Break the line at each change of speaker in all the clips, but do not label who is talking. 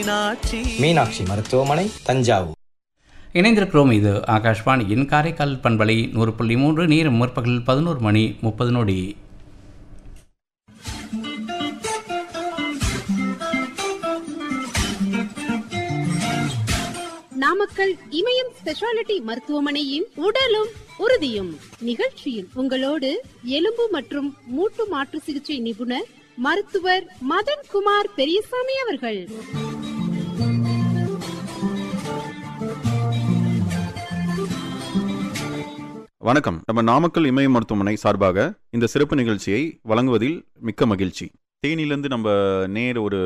மீனாட்சி
மீனாட்சி மருத்துவமனை தஞ்சாவூர்
இணைந்திருக்கிறோம் இது ஆகாஷ்வாணியின் காரைக்கால் பண்பலை நூறு புள்ளி மூன்று நேரம் முற்பகல் பதினோரு மணி முப்பது நொடி
நாமக்கல் இமயம் ஸ்பெஷாலிட்டி மருத்துவமனையின் உடலும் உறுதியும் நிகழ்ச்சியில் உங்களோடு எலும்பு மற்றும் மூட்டு மாற்று சிகிச்சை நிபுணர் மருத்துவர் மதன் குமார் பெரியசாமி அவர்கள்
வணக்கம் நம்ம நாமக்கல் இமய மருத்துவமனை சார்பாக இந்த சிறப்பு நிகழ்ச்சியை வழங்குவதில் மிக்க மகிழ்ச்சி தேனிலேருந்து நம்ம நேர் ஒரு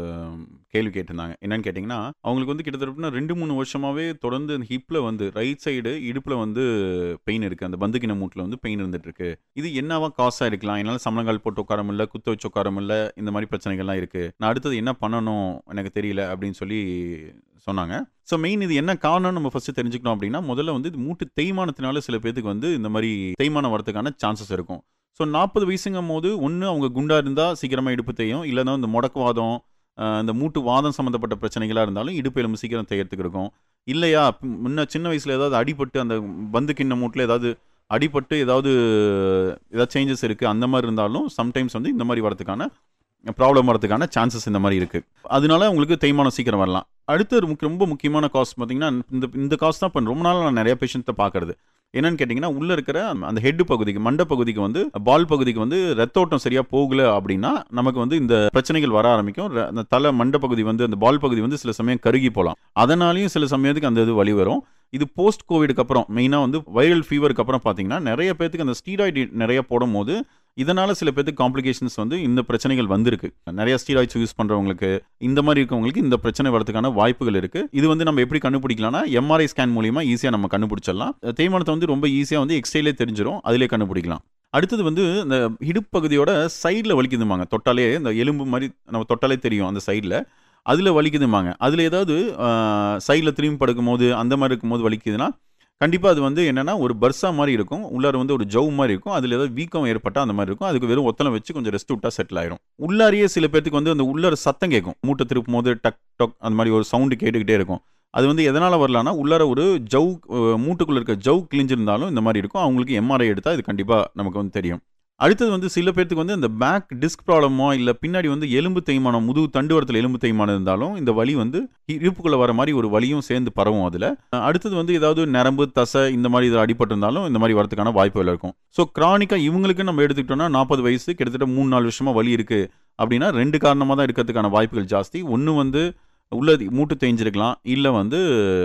கேள்வி கேட்டிருந்தாங்க என்னன்னு கேட்டிங்கன்னா அவங்களுக்கு வந்து கிட்டத்தட்ட ரெண்டு மூணு வருஷமாவே தொடர்ந்து அந்த ஹிப்பில் வந்து ரைட் சைடு இடுப்பில் வந்து பெயின் இருக்குது அந்த பந்துக்கின மூட்டில் வந்து பெயின் இருந்துட்டு இருக்கு இது என்னவா காசாக இருக்கலாம் என்னால் சமணங்கால் போட்டு உட்கார முடியல குத்த வச்சு உட்கார முடியல இந்த மாதிரி பிரச்சனைகள்லாம் இருக்குது நான் அடுத்தது என்ன பண்ணணும் எனக்கு தெரியல அப்படின்னு சொல்லி சொன்னாங்க ஸோ மெயின் இது என்ன காரணம் நம்ம ஃபர்ஸ்ட் தெரிஞ்சுக்கணும் அப்படின்னா முதல்ல வந்து இது மூட்டு தேய்மானத்தினால சில பேத்துக்கு வந்து இந்த மாதிரி தேய்மானம் வரதுக்கான சான்சஸ் இருக்கும் ஸோ நாற்பது வயசுங்கும் போது ஒன்று அவங்க குண்டா இருந்தால் சீக்கிரமாக இடுப்பு தேயும் இல்லைன்னா இந்த முடக்குவாதம் அஹ், இந்த மூட்டு வாதம் சம்மந்தப்பட்ட பிரச்சனைகளாக இருந்தாலும் இடுப்பு எலும்பு சீக்கிரம் தேயறதுக்கு இருக்கும் இல்லையா ப- முன்ன சின்ன வயசில் ஏதாவது அடிபட்டு அந்த பந்து கிண்ண மூட்டில் ஏதாவது அடிபட்டு ஏதாவது ஏதாவது சேஞ்சஸ் இருக்குது அந்த மாதிரி இருந்தாலும் சம்டைம்ஸ் வந்து இந்த மாதிரி வரதுக்கான ப்ராப்ளம் வரதுக்கான சான்சஸ் இந்த மாதிரி இருக்குது அதனால உங்களுக்கு தேய்மானம் சீக்கிரம் வரலாம் அடுத்து ஒரு முக்கிய- ரொம்ப முக்கியமான காஸ்ட் பார்த்தீங்கன்னா இந்த இந்த காஸ்ட் தான் இப்போ ரொம்ப நாள் நான் நிறைய பேஷண்ட்டை பார்க்கறது என்னன்னு கேட்டிங்கன்னா உள்ளே இருக்கிற அந்த ஹெட் பகுதிக்கு மண்டை பகுதிக்கு வந்து பால் பகுதிக்கு வந்து ரத்தோட்டம் சரியாக போகல அப்படின்னா நமக்கு வந்து இந்த பிரச்சனைகள் வர ஆரம்பிக்கும் ர- அந்த தலை மண்டை பகுதி வந்து அந்த பால் பகுதி வந்து சில சமயம் கருகி போகலாம் அதனாலையும் சில சமயத்துக்கு அந்த இது வழி வரும் இது போஸ்ட் கோவிடுக்கு அப்புறம் மெயினாக வந்து வைரல் ஃபீவருக்கு அப்புறம் பார்த்தீங்கன்னா நிறைய பேத்துக்கு அந்த ஸ்டீராய்டு நிறைய போடும்போது இதனால சில பேத்துக்கு காம்ப்ளிகேஷன்ஸ் வந்து இந்த பிரச்சனைகள் வந்திருக்கு நிறைய ஸ்டீராய்ட்ஸ் யூஸ் பண்றவங்களுக்கு இந்த மாதிரி இருக்கவங்களுக்கு இந்த பிரச்சனை வரதுக்கான வாய்ப்புகள் இருக்கு இது வந்து நம்ம எப்படி கண்டுபிடிக்கலாம்னா எம்ஆர்ஐ ஸ்கேன் மூலியமா ஈஸியா நம்ம கண்டுபிடிச்சிடலாம் தேய்மானத்தை வந்து ரொம்ப ஈஸியா வந்து எக்ஸ்ரேலே தெரிஞ்சிடும் அதிலே கண்டுபிடிக்கலாம் அடுத்தது வந்து இந்த இடுப்பு பகுதியோட சைடில் வலிக்குதுமாங்க தொட்டாலே இந்த எலும்பு மாதிரி நம்ம தொட்டாலே தெரியும் அந்த சைடில் அதில் வலிக்குதுமாங்க அதில் ஏதாவது சைடில் திரும்பி படுக்கும் போது அந்த மாதிரி இருக்கும்போது வலிக்குதுன்னா கண்டிப்பாக அது வந்து என்னன்னா ஒரு பர்சா மாதிரி இருக்கும் உள்ளார வந்து ஒரு ஜவ் மாதிரி இருக்கும் அதில் ஏதாவது வீக்கம் ஏற்பட்டால் அந்த மாதிரி இருக்கும் அதுக்கு வெறும் ஒத்தலம் வச்சு கொஞ்சம் ரெஸ்ட் விட்டா செட்டில் ஆயிரும் உள்ளாரியே சில பேர்த்துக்கு வந்து அந்த உள்ளார சத்தம் கேட்கும் மூட்டை திருப்பும் போது டக் டக் அந்த மாதிரி ஒரு சவுண்டு கேட்டுக்கிட்டே இருக்கும் அது வந்து எதனால் வரலான்னா உள்ளார ஒரு ஜவ் அஹ், மூட்டுக்குள்ள இருக்க ஜவ் கிழிஞ்சிருந்தாலும் இந்த மாதிரி இருக்கும் அவங்களுக்கு எம்ஆர்ஐ எடுத்தால் இது கண்டிப்பாக நமக்கு வந்து தெரியும் அடுத்தது வந்து சில பேர்த்துக்கு வந்து இந்த பேக் டிஸ்க் ப்ராப்ளமோ இல்லை பின்னாடி வந்து எலும்பு தேய்மானம் முதுகு தண்டுவரத்தில் எலும்பு தேய்மானம் இருந்தாலும் இந்த வலி வந்து இடுப்புக்குள்ள வர மாதிரி ஒரு வலியும் சேர்ந்து பரவும் அதில் அடுத்தது வந்து ஏதாவது நரம்பு தசை இந்த மாதிரி இதில் அடிபட்டிருந்தாலும் இந்த மாதிரி வரதுக்கான வாய்ப்புகள் இருக்கும் ஸோ கிரானிக்காக இவங்களுக்கு நம்ம எடுத்துக்கிட்டோம்னா நாற்பது வயசு கிட்டத்தட்ட மூணு நாலு வருஷமா வலி இருக்கு அப்படின்னா ரெண்டு காரணமாக தான் இருக்கிறதுக்கான வாய்ப்புகள் ஜாஸ்தி ஒன்று வந்து உள்ள மூட்டு தேஞ்சிருக்கலாம் இல்லை வந்து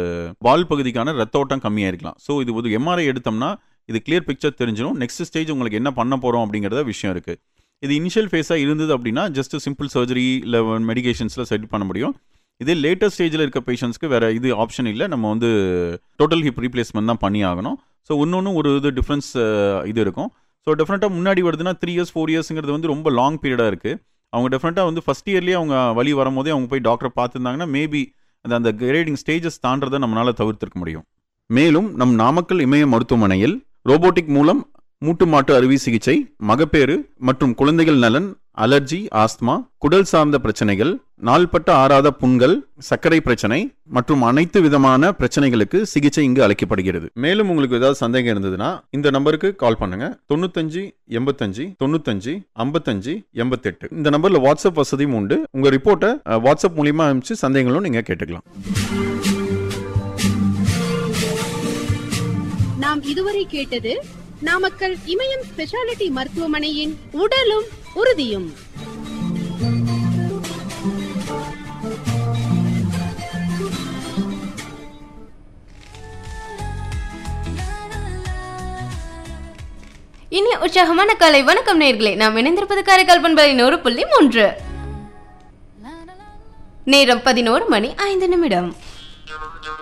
வால் பகுதிக்கான ரத்த ஓட்டம் கம்மியாக இருக்கலாம் ஸோ இது ஒரு எம்ஆர்ஐ எடுத்தோம்னா இது கிளியர் பிக்சர் தெரிஞ்சிடும் நெக்ஸ்ட் ஸ்டேஜ் உங்களுக்கு என்ன பண்ண போகிறோம் அப்படிங்கிறத விஷயம் இருக்குது இது இனிஷியல் ஃபேஸாக இருந்தது அப்படின்னா ஜஸ்ட் சிம்பிள் சர்ஜரி இல்லை மெடிகேஷன்ஸில் செட் பண்ண முடியும் இதே லேட்டஸ்ட் ஸ்டேஜில் இருக்க பேஷண்ட்ஸ்க்கு வேறு இது ஆப்ஷன் இல்லை நம்ம வந்து டோட்டல் ஹிப் ரீப்ளேஸ்மெண்ட் தான் பண்ணி ஆகணும் ஸோ ஒன்று ஒரு இது டிஃப்ரென்ஸ் இது இருக்கும் ஸோ டெஃபினட்டாக முன்னாடி வருதுன்னா த்ரீ இயர்ஸ் ஃபோர் இயர்ஸுங்கிறது வந்து ரொம்ப லாங் பீரியடாக இருக்குது அவங்க டெஃபினட்டாக வந்து ஃபஸ்ட் இயர்லேயே அவங்க வழி வரும்போதே அவங்க போய் டாக்டரை பார்த்துருந்தாங்கன்னா மேபி அந்த அந்த கிரேடிங் ஸ்டேஜஸ் தாண்டதை நம்மளால் தவிர்த்திருக்க முடியும் மேலும் நம் நாமக்கல் இமய மருத்துவமனையில் ரோபோட்டிக் மூலம் மூட்டு மாட்டு அறுவை சிகிச்சை மகப்பேறு மற்றும் குழந்தைகள் நலன் அலர்ஜி ஆஸ்துமா குடல் சார்ந்த பிரச்சனைகள் நாள்பட்ட ஆறாத புண்கள் சர்க்கரை பிரச்சனை மற்றும் அனைத்து விதமான பிரச்சனைகளுக்கு சிகிச்சை இங்கு அளிக்கப்படுகிறது மேலும் உங்களுக்கு ஏதாவது சந்தேகம் இருந்ததுன்னா இந்த நம்பருக்கு கால் பண்ணுங்க தொண்ணூத்தஞ்சு எண்பத்தஞ்சு தொண்ணூத்தஞ்சு ஐம்பத்தஞ்சு எண்பத்தெட்டு இந்த நம்பர்ல வாட்ஸ்அப் வசதியும் உண்டு உங்க ரிப்போர்ட்டை அஹ், வாட்ஸ்அப் மூலியமா அனுப்பிச்சு சந்தேகங்களும் நீங்க கேட்டுக்கலாம்
நாம் இதுவரை கேட்டது நாமக்கல் இமயம் ஸ்பெஷாலிட்டி மருத்துவமனையின் உடலும் உறுதியும்
இனி உற்சாகமான காலை வணக்கம் நேர்களே நாம் இணைந்திருப்பது காரைக்கால் பண்பலை நூறு புள்ளி மூன்று நேரம் பதினோரு மணி ஐந்து நிமிடம்